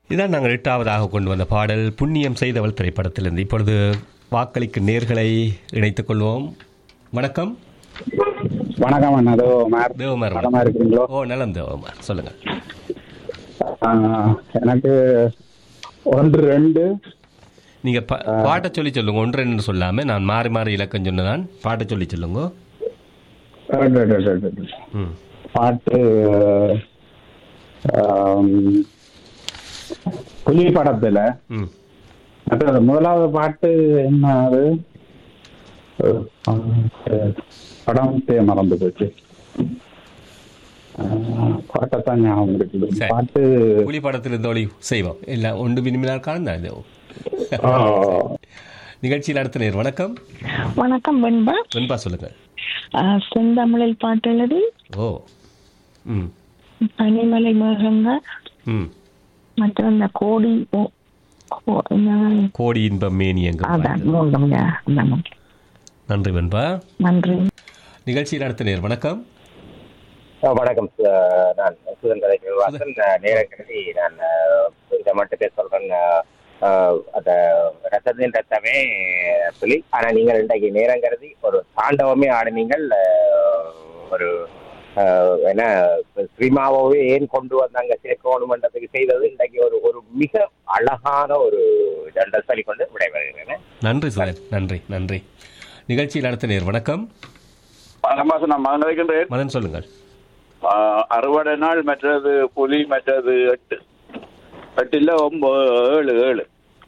இதான் நாங்கள் எட்டாவதாக கொண்டு வந்த பாடல் புண்ணியம் செய்தவள் திரைப்படத்திலிருந்து இப்பொழுது வாக்களிக்கு நேர்களை இணைத்துக் கொள்வோம் வணக்கம் வணக்கம் அண்ணா அதோ மார் தேவமார் நலமா இருக்கிறீங்களோ ஓ நலம் தேவமார் சொல்லுங்கள் ஆஹ், எனக்கு ஒன்று ரெண்டு நீங்க பா- பாட்டை சொல்லி சொல்லுங்க ஒன்று ரெண்டு சொல்லாம நான் மாறி மாறி இலக்கம் சொன்னதான் பாட்டை சொல்லி சொல்லுங்க ரெண்டு, ரெண்டு, ரெண்டு, ரெண்டு. ம் பாட்டு ஆம், புலி படத்துல ம் மற்றது முதலாவது பாட்டு என்ன அது அஹ், படம் பே மறந்து போச்சு ஆஹ், பாட்டைத்தான் ஞாபகம் இருக்குது சரி. பாட்டு புலி படத்திலிருந்து ஒளி செய்வோம் இல்லை ஒன்று விரும்பினால் காண்தான் இது ஆஹ், நிகழ்ச்சியில் அடுத்த நேர் வணக்கம் வணக்கம் வெண்பா வெண்பா சொல்லுங்கள் ஆஹ் செந்தமிழில் பாட்டு எழுதி ஓ ம் பனிமலை மேகங்கள் ம் மற்றும் இந்த கோடி ஓ- ஓ- என்ன- கோடி இன்பம் மேனி எங்கும் அதான் மூன்றுங்க அந்த மாதிரி. நன்றி வெண்பா நன்றி நிகழ்ச்சியில் அடுத்த நேர் வணக்கம் ஆ, வணக்கம் சு- நான் சுதன் கதைக்கு வாசன் நேரம் கருதி நான் அஹ், இதை மட்டும் பேச சொல்றேன் அஹ், அஹ், அந்த ரத்தத்தின் ரத்தமே சொல்லி ஆனா நீங்கள் இன்றைக்கு நேரம் கருதி ஒரு தாண்டவமே ஆடினீங்கள் அஹ், ஒரு அஹ், என்ன ஸ்ரீமாவே ஏன் கொண்டு வந்தாங்க சேர்க்கணுமன்றதுக்கு செய்தது இன்றைக்கு ஒரு ஒரு மிக அழகான ஒரு ஜெண்டர் சொல்லி கொண்டு விடைபெறுகிறேன் நன்றி சுதன் நன்றி நன்றி நிகழ்ச்சியில் அடுத்த நேர் வணக்கம் வணக்கம் நான் மகன் இருக்கின்றேன் மதன் சொல்லுங்கள் ஆஹ் அறுவடை நாள் மற்றது புலி மற்றது எட்டு எட்டு இல்ல ஒன்பது ஏழு ஏழு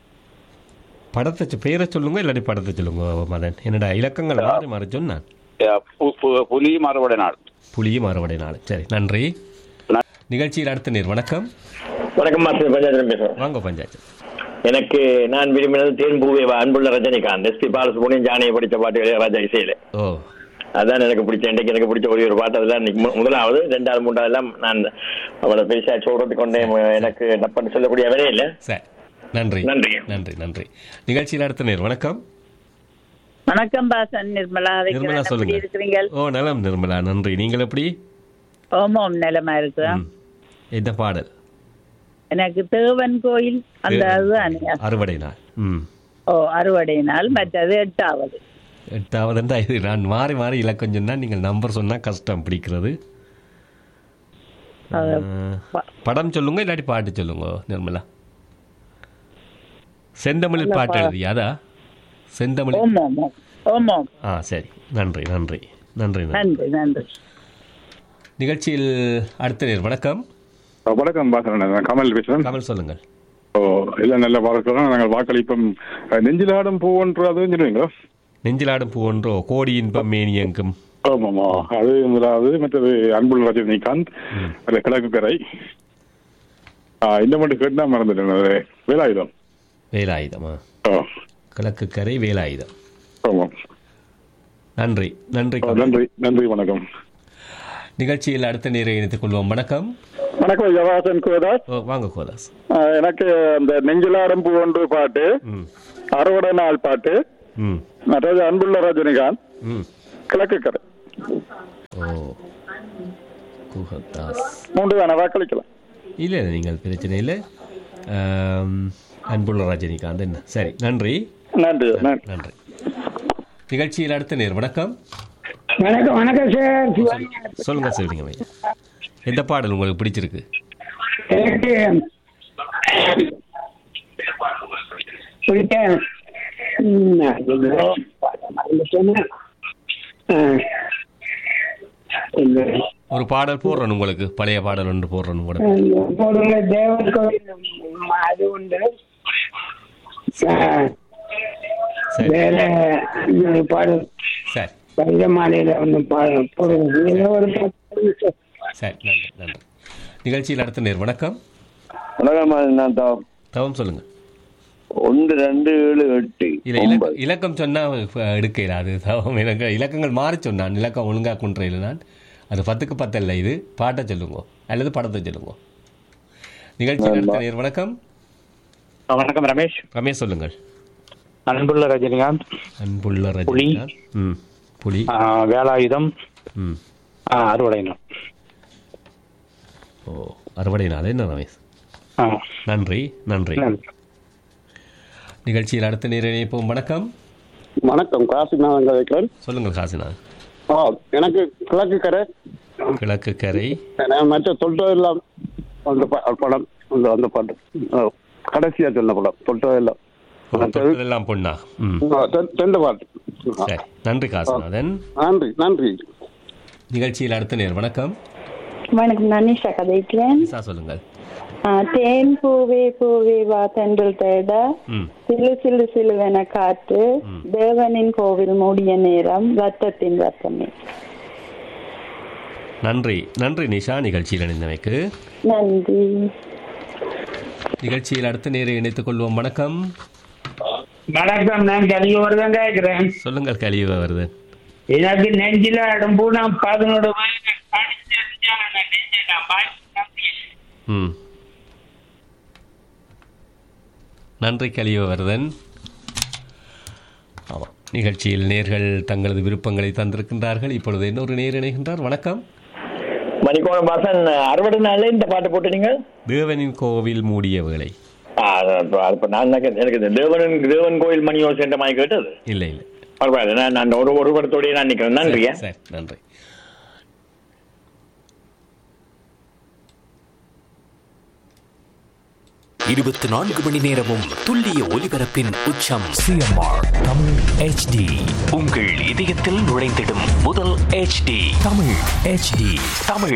படத்தை சொ- பேரை சொல்லுங்க இல்லாட்டி படத்தை சொல்லுங்க மதன் என்னடா இலக்கங்கள் மாறி மாறி சொன்னான் ஆஹ் பு- பு- புலியும் அறுவடை நாள் புலியும் அறுவடை நாள் சரி நன்றி நிகழ்ச்சியில் அடுத்த நேர் வணக்கம் வணக்கம் மாஸ்டர் பஞ்சாயத்து பேசுறேன் வாங்க பஞ்சாயத்து எனக்கு நான் விரும்பினது தேன் பூவே வா, அன்புள்ள ரஜினிகாந்த் எஸ்பி பாலசுப்ரமணியம் ஜானியை படித்த பாட்டு இளையராஜா இசையில ஓ அதான் எனக்கு பிடிச்ச இன்றைக்கு எனக்கு பிடிச்ச ஒரே ஒரு பாட்டு அதுதான் இன்னைக்கு மு- முதலாவது ரெண்டாவது மூன்றாவது எல்லாம் நான் அவளை பெருசா சொல்றதுக்கு கொண்டே எனக்கு டப்பன்னு சொல்லக்கூடிய வேலையே இல்லை சரி நன்றி நன்றி. நன்றி நன்றி நிகழ்ச்சியில் அடுத்த நேர் வணக்கம் வணக்கம் பாசன் நிர்மலா நிர்மலா வைக்கிறேன். எப்படி சொல்லுங்க இருக்கிறீங்க ஓ நலம் நிர்மலா நன்றி நீங்கள் எப்படி ஓமோம் நிலமா இருக்கு ம். என்ன பாடல் எனக்கு தேவன் கோயில் அந்த அதுதான் அறுவடை நாள் ம் ஓ அறுவடை நாள் மற்றது எட்டாவது எட்டாவதுண்டா இது நான் மாறி மாறி இலக்கம் சொன்னால் நீங்கள் நம்பர் சொன்னால் கஷ்டம் பிடிக்கிறது அது ஆ, படம் சொல்லுங்க இல்லாட்டி பாட்டு சொல்லுங்க நிர்மலா செந்தமிழ் பாட்டு எழுதியா அதா செந்தமிழ் ஓமோம் ஓமோம் ஆ சரி நன்றி நன்றி நன்றி நன்றி நன்றி நன்றி நிகழ்ச்சியில் அடுத்த நேர் வணக்கம் வணக்கம் பாசன நான் கமல் பேசுறேன் கமல் சொல்லுங்கள் ஓ இல்ல நல்ல பார்க்கலாம் நாங்கள் வாக்களிப்போம் அஹ், நெஞ்சிலாடும் பூவொன்று அதுவும் சொல்லுவீங்களோ நெஞ்சிலாடும் பூ ஒன்றோ கோடி இன்பம் மேனியங்கும் ஆமாமா அது முதலாவது மற்றது அன்புள்ள ரஜினிகாந்த் அது கிழக்கு கரை ஆ, இந்த மட்டும் கேட்டு தான் மறந்துட்டேன் அது வேலாயுதம் வேலாயுதமா ஓ கிழக்கு கரை வேலாயுதம் ஆமாம் நன்றி நன்றி ஓ, நன்றி நன்றி வணக்கம் நிகழ்ச்சியில் அடுத்த நேரை இணைத்துக் கொள்வோம் வணக்கம் வணக்கம் ஜவாசன் கோதாஸ் ஓ, வாங்க கோதாஸ் ஆஹ் எனக்கு அந்த நெஞ்சிலாரம் பூ ஒன்று பாட்டு ம் அறுவடை நாள் பாட்டு ம் மற்றது அன்புள்ள ரஜினிகாந்த் ம் கிழக்கு கரை ஓ குஹதாஸ் மூன்று தானே வாக்களிக்கலாம் இல்லை இல்லை நீங்கள் பிரச்சனை இல்லை ஆம், அன்புள்ள ரஜினிகாந்த் என்ன சரி நன்றி நன்றி நன்றி நன்றி நிகழ்ச்சியில் அடுத்த நேர் வணக்கம் வணக்கம் வணக்கம் சார் சிவானி சொல்லுங்க சிவலிங்கம் ஐயா எந்த பாடல் உங்களுக்கு பிடிச்சிருக்கு எனக்கு பிடித்த ம், ஐயோ, பாட்ட மறந்துட்டேனே. ஆ. இந்த, ஒரு பாடல் போடுறேன் உங்களுக்கு பழைய பாடல் ஒன்று போடுறேன் கூட போடுங்க தேவன் கோவில் ம், அது உண்டு ஆ, சரி வேற இன்னொரு பாடல் சரி பஞ்ச மாலையில ஒன்று பாடல் போடுங்க ஏதோ ஒரு பாட்டு சார். சரி நன்றி நன்றி நிகழ்ச்சியில் அடுத்த நேர் வணக்கம் வணக்கம் நான் தான் தவம் சொல்லுங்க ஒன்று ரெண்டு ஏழு எட்டு இல்ல இலக்க இலக்கம் சொன்னா அஹ், எடுக்க இயலாது தவம் எனக்கு இலக்கங்கள் மாறி சொன்னான் இலக்கம் ஒழுங்கா குன்றையில் நான் அது பத்துக்கு பத்து இல்லை இது பாட்டை சொல்லுங்க அல்லது படத்தை சொல்லுங்க நிகழ்ச்சியில் அடுத்த நேர் வணக்கம் வணக்கம் ரமேஷ் ரமேஷ் சொல்லுங்கள் அன்புள்ள ரஜினிகாந்த் அன்புள்ள புலி. ரஜினிகாந்த் ம் புலி ஆ, வேலாயுதம் ம் ஆ, அறுவடை நாள் ஓ அறுவடை நாள் என்ன ரமேஷ் ஆ நன்றி நன்றி நன்றி. நிகழ்ச்சியில் அடுத்த நேர இணைப்போம் வணக்கம் வணக்கம் காசிநாதன் கதைக்கிறேன் சொல்லுங்கள் காசிநாத் ஆ எனக்கு கிழக்கு கரை கிழக்கு கரை நான் மற்ற தொட்டதெல்லாம் அந்த ப- படம் அந்த அந்த பாட்டு ஆ, கடைசியா சொன்ன படம் தொட்டதெல்லாம் தொட்டதெல்லாம் பொண்ணா ம் ஆ, தெ- தெந்த பாட்டு ஆ, சரி நன்றி காசிநாதன் நன்றி நன்றி நிகழ்ச்சியில் அடுத்த நேர் வணக்கம் வணக்கம் நான் நிஷா கதைக்கிறேன் நிசா சொல்லுங்கள் ஆ, தேன் பூவே பூவே வா தென்றல் தேட ம் சிலு சிலு சிலுவென காற்று தேவனின் கோவில் மூடிய நேரம் ரத்தத்தின் ரத்தமே நன்றி நன்றி நிஷா நிகழ்ச்சியில் இணைந்தமைக்கு நன்றி நிகழ்ச்சியில் அடுத்த நேரை இணைத்துக் கொள்வோம் வணக்கம் வணக்கம் நான் கலியோர்தான் கேட்கிறேன் சொல்லுங்கள் கழிவு வருது எனக்கு நெஞ்சில அடும்பு நான் பதினோரு வயசு படிச்சு அறிஞ்சாங்க நெஞ்சை நான் பாய்ச்சி ம் நன்றி கலியவர்தன் ஆமாம் நிகழ்ச்சியில் நேர்கள் தங்களது விருப்பங்களை தந்திருக்கின்றார்கள் இப்பொழுது இன்னொரு நேர் இணைகின்றார் வணக்கம் மணிக்கோணம் வாசன் அறுபது நாள்ல இந்த பாட்டு போட்டு நீங்க தேவனின் கோவில் மூடிய வேளை ஆ, அது- அது இப்ப நான் நினைக்கிறேன், எனக்கு இந்த தேவன் தேவன் கோயில் மணியோ சென்ற மாதிரி கேட்டது இல்லை இல்லை பரவாயில்ல நான் நான் ஒரு ஒரு படத்தோடய நான் நிக்கிறேன் நன்றியா சரி நன்றி இருபத்தி நான்கு மணி நேரமும் துல்லிய ஒலிபரப்பின் உச்சம் சிஎம்ஆர் தமிழ் ஹெச்டி உங்கள் இதயத்தில் நுழைந்திடும் முதல் ஹெச்டி தமிழ் ஹெச்டி தமிழ்